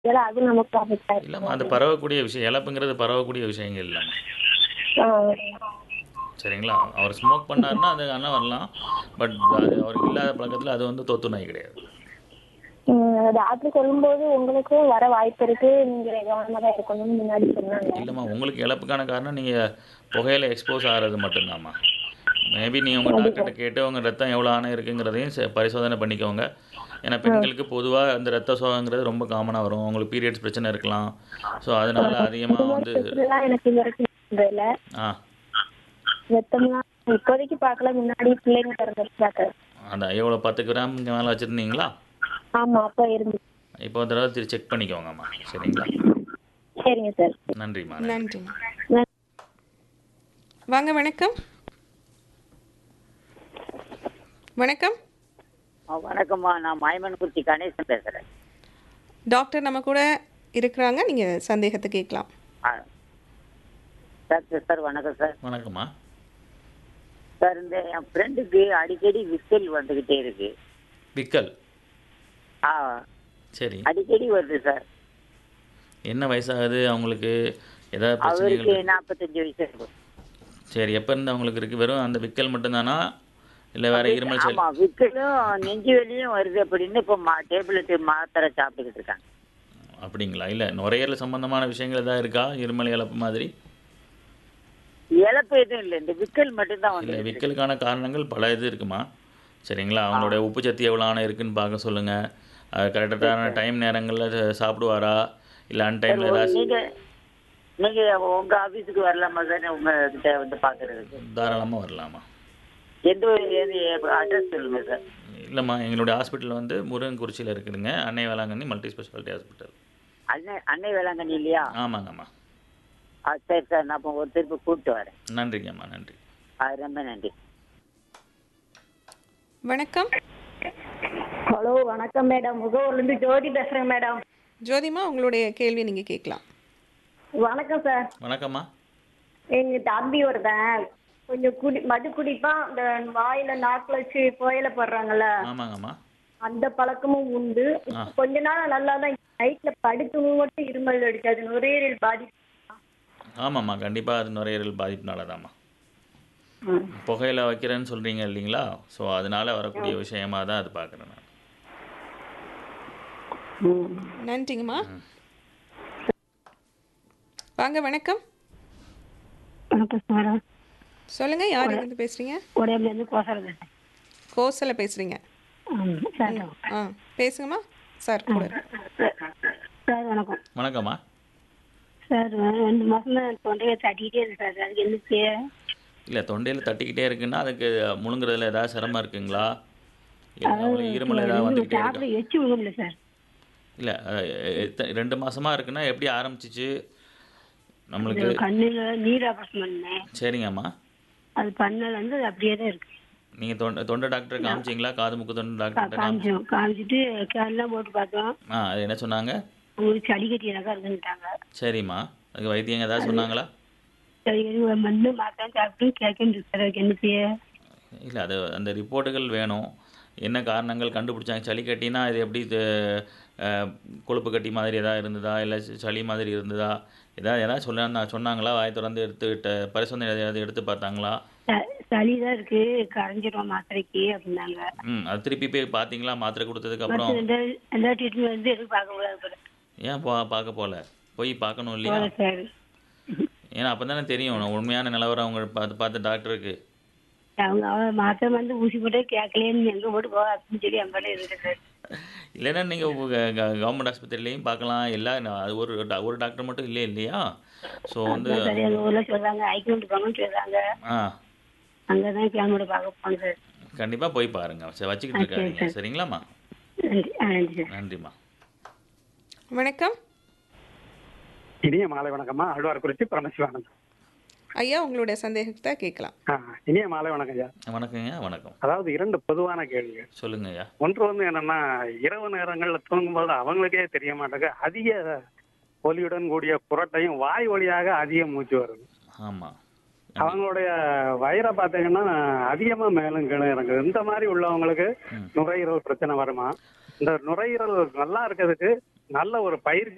ஏன்னா அது நமக்கு அஃபெக்ட் இல்லைம்மா அது பரவக்கூடிய விஷயம் இழப்புங்கிறது பரவக்கூடிய விஷயங்கள் இல்லைம்மா ஆயிடும் சரிங்களா அவர் ஸ்மோக் பண்ணாருன்னா அது ஆனால் வரலாம் பட் அது அவருக்கு இல்லாத பழக்கத்தில் அது வந்து தொத்து நோய் கிடையாது டாக்டர் சொல்லும்போது உங்களுக்கும் வர வாய்ப்பு இருக்கு நீங்க கவனமா தான் இருக்கணும்னு முன்னாடி சொன்னாங்க இல்லைம்மா உங்களுக்கு இழப்புக்கான காரணம் நீங்கள் புகையில எக்ஸ்போஸ் ஆகிறது மட்டும்தாம்மா மேபி நீங்கள் உங்கள் டாக்டர்கிட்ட கேட்டு உங்கள் ரத்தம் எவ்வளோ ஆணை இருக்குங்கிறதையும் ச- பரிசோதனை பண்ணிக்கோங்க ஏன்னா பெண்களுக்கு பொதுவாக அந்த ரத்த சோகங்கிறது ரொம்ப காமனாக வரும் உங்களுக்கு பீரியட்ஸ் பிரச்சனை இருக்கலாம் ஸோ அதனால அதிகமாக வந்து எல்லாம் எனக்கு இது வரைக்கும் இருந்ததில்ல ஆ ரத்தம்லாம் இப்போதைக்கு பார்க்கல முன்னாடி பிள்ளைங்க பிறந்தது பார்க்கல அந்த எவ்வளோ பத்து கிராம் இங்கே மேலே வச்சுருந்தீங்களா ஆமா அப்போ இருந்து இப்போ ஒரு தடவை திரு செக் பண்ணிக்கோங்கம்மா சரிங்களா சரிங்க சார் நன்றிம்மா நன்றிம்மா நன்றி. வாங்க வணக்கம் வணக்கம் ஆ, வணக்கம்மா நான் மாயமன்குறிச்சி கணேசன் பேசுகிறேன் டாக்டர் நம்ம கூட இருக்கிறாங்க நீங்கள் சந்தேகத்தை கேட்கலாம் சார் சார் சார் வணக்கம் சார் வணக்கம்மா சார் இந்த என் ஃப்ரெண்டுக்கு அடிக்கடி விக்கல் வந்துக்கிட்டே இருக்கு விக்கல் ஆ சரி அடிக்கடி வருது சார் என்ன வயசாகுது அவங்களுக்கு ஏதாவது அவருக்கு பிரச்சனைகள் நாற்பத்தஞ்சு வயசு இருக்கும் சரி எப்போ இருந்து அவங்களுக்கு இருக்குது வெறும் அந்த விக்கல் மட்டும்தானா இல்லை வேற இருமல் சளி ஆமா விக்கலும் நெஞ்சு வலியும் வருது அப்படின்னு இப்போ மா டேப்லெட் மாத்திரை சாப்பிட்டுக்கிட்டு இருக்காங்க அப்படிங்களா இல்லை நுரையீரல் சம்பந்தமான விஷயங்கள் ஏதாவது இருக்கா இருமல் இழப்பு மாதிரி இழப்பு எதுவும் இல்லை இந்த விக்கல் மட்டும்தான் இல்லை வந்து விக்கலுக்கான காரணங்கள் பல இது இருக்குமா சரிங்களா அவங்களுடைய உப்பு சத்து எவ்வளோ ஆன இருக்குன்னு பார்க்க சொல்லுங்கள் கரெக்டான டைம் நேரங்களில் சாப்பிடுவாரா இல்லை அன் டைமில் ஏதாவது நீங்க நீங்க உங்க ஆபீஸுக்கு வரலாமா சார் உங்க கிட்ட வந்து பாக்குறதுக்கு தாராளமாக வரலாமா எந்த ஒரு அட்ரஸ் சொல்லுங்க சார் இல்லைம்மா எங்களுடைய ஹாஸ்பிட்டல் வந்து முருகன்குறிச்சியில் இருக்குதுங்க அன்னை வேளாங்கண்ணி மல்டி ஸ்பெஷாலிட்டி ஹாஸ்பிட்டல் அன்னை அன்னை வேளாங்கண்ணி இல்லையா ஆமாங்கம்மா ஆ சரி சார் நான் இப்போ ஒரு திருப்பி கூப்பிட்டு வரேன் நன்றிங்கம்மா நன்றி ஆ ரொம்ப நன்றி வணக்கம் ஹலோ வணக்கம் மேடம் முகவூர்ல இருந்து ஜோதி பேசுறேன் மேடம் ஜோதிமா உங்களுடைய கேள்வி நீங்கள் கேட்கலாம் வணக்கம் சார் வணக்கம்மா எங்க தம்பி ஒருத்தன் கொஞ்சம் குடி மது குடிப்பான் இந்த வாயில நாக்குல வச்சு புயல போடுறாங்கல்ல ஆமாங்கம்மா அந்த பழக்கமும் உண்டு ஆ. கொஞ்ச நாள் நல்லா தான் நைட்ல படுக்கவும் மட்டும் இருமல் அடிக்காது நுரையீரல் பாதிப்பு ஆமாம்மா கண்டிப்பாக அது நுரையீரல் பாதிப்புனால தாம்மா புகையில வைக்கிறேன்னு சொல்கிறீங்க இல்லைங்களா ஸோ அதனால வரக்கூடிய விஷயமா தான் அது பார்க்குறேன் நான் நன்றிங்கம்மா வாங்க வணக்கம் வணக்கம் மேடம் சொல்லுங்க யார் இருந்து பேசுறீங்க உடம்புல இருந்து கோசரம் கோசல பேசுறீங்க சார் ஆ பேசுங்கம்மா சார் கூட சார் வணக்கம் வணக்கம்மா சார் ரெண்டு மாசம் தான் தொண்டையை தட்டிக்கிட்டே இருக்கு சார் அதுக்கு என்ன செய்ய இல்லை தொண்டையில் தட்டிக்கிட்டே இருக்குன்னா அதுக்கு முழுங்குறதுல ஏதாவது சிரமம் இருக்குங்களா இல்லை அவங்களுக்கு இருமல் ஏதாவது வந்துக்கிட்டே இருக்கா சாப்பிட எச்சு விழுங்கல சார் இல்லை ரெண்டு மாசமா இருக்குன்னா எப்படி ஆரம்பிச்சிச்சு நம்மளுக்கு கண்ணுல நீர் ஆபரேஷன் பண்ணேன் சரிங்கம்மா அது பண்ணல வந்து அது அப்படியே தான் இருக்கு நீங்கள் தொண்டை தொண்டை டாக்டர் காமிச்சிங்களா காது மூக்கு தொண்டை டாக்டர் காமி காமிச்சோம் காமிச்சிட்டு கேன்லாம் போட்டு பார்த்தோம் ஆ அது என்ன சொன்னாங்க அவங்களுக்கு சளி கட்டி எனக்கா இருக்குன்னுட்டாங்க சரிம்மா அதுக்கு வைத்தியம் ஏதாவது சொன்னாங்களா சளி கட்டி மருந்து மாத்திரம் சாப்பிட்டு கேட்கணும் சார் அதுக்கு என்ன செய்ய இல்லை அது அந்த ரிப்போர்ட்டுகள் வேணும் என்ன காரணங்கள் கண்டுபிடிச்சாங்க சளி கட்டினா இது எப்படி இது அஹ், கொழுப்பு கட்டி மாதிரி ஏதாவது இருந்ததா இல்லை சளி மாதிரி இருந்ததா ஏதாவது ஏதாவது சொல்ல சொன்னாங்களா வாய் திறந்து எடுத்து ட- பரிசோதனை எதையாவது எடுத்து பார்த்தாங்களா ச- சளி தான் இருக்கு கரைஞ்சிரும் மாத்திரைக்கு அப்படின்னாங்க ம் அது திருப்பி போய் பார்த்தீங்களா மாத்திரை கொடுத்ததுக்கப்புறம் மற்ற எந்த எந்த ட்ரீட்மெண்ட் வந்து எதுவும் பார்க்க கூடாது போல ஏன் பா பார்க்க போகல போய் பார்க்கணும் இல்லையா போல சார் ஏன்னா அப்போ தானே தெரியும் உண்மையான நிலவரம் அவங்க பார்த்து பார்த்த டாக்டருக்கு அவங்க அவ மாத்திரை வந்து ஊசி போட்டு கேட்கலேன்னு எங்க போட்டு போக அப்படின்னு சொல்லி அங்கே இருக்கு சார் இல்லைன்னா நீங்கள் கவர்மெண்ட் ஆஸ்பத்திரிலையும் பார்க்கலாம் எல்லா அது ஒரு டா- ஒரு டாக்டர் மட்டும் இல்லை இல்லையா ஸோ வந்து சரி எங்க ஊர்ல சொல்றாங்க ஐக்கியம் போங்கன்னு சொல்றாங்க ஆ அங்கதான் கேமோட பார்க்க போனோம் சார் கண்டிப்பாக போய் பாருங்க சரி வச்சுக்கிட்டு இருக்காதீங்க சரிங்களாம்மா நன்றி ஆ நன்றி சார் நன்றிம்மா வணக்கம் இனிய மாலை வணக்கம்மா ஆழ்வார் குறிச்சி பரமசிவானந்தம் ஐயா உங்களுடைய சந்தேகத்தை கேட்கலாம் ஆ, இனிய மாலை வணக்கம் ஐயா வணக்கங்க வணக்கம் அதாவது இரண்டு பொதுவான கேள்விகள் சொல்லுங்க ஐயா ஒன்று வந்து என்னன்னா இரவு நேரங்கள்ல தூங்கும்போது அவங்களுக்கே தெரிய மாட்டேங்க அதிக ஒலியுடன் கூடிய புரட்டையும் வாய் வழியாக அதிக மூச்சு வருது ஆமாம் அவங்களுடைய வயிறை பார்த்தீங்கன்னா அதிகமா மேலும் கீழே இறங்குது இந்த மாதிரி உள்ளவங்களுக்கு நுரையீரல் பிரச்சனை வருமா இந்த நுரையீரல் நல்லா இருக்கிறதுக்கு நல்ல ஒரு பயிற்சி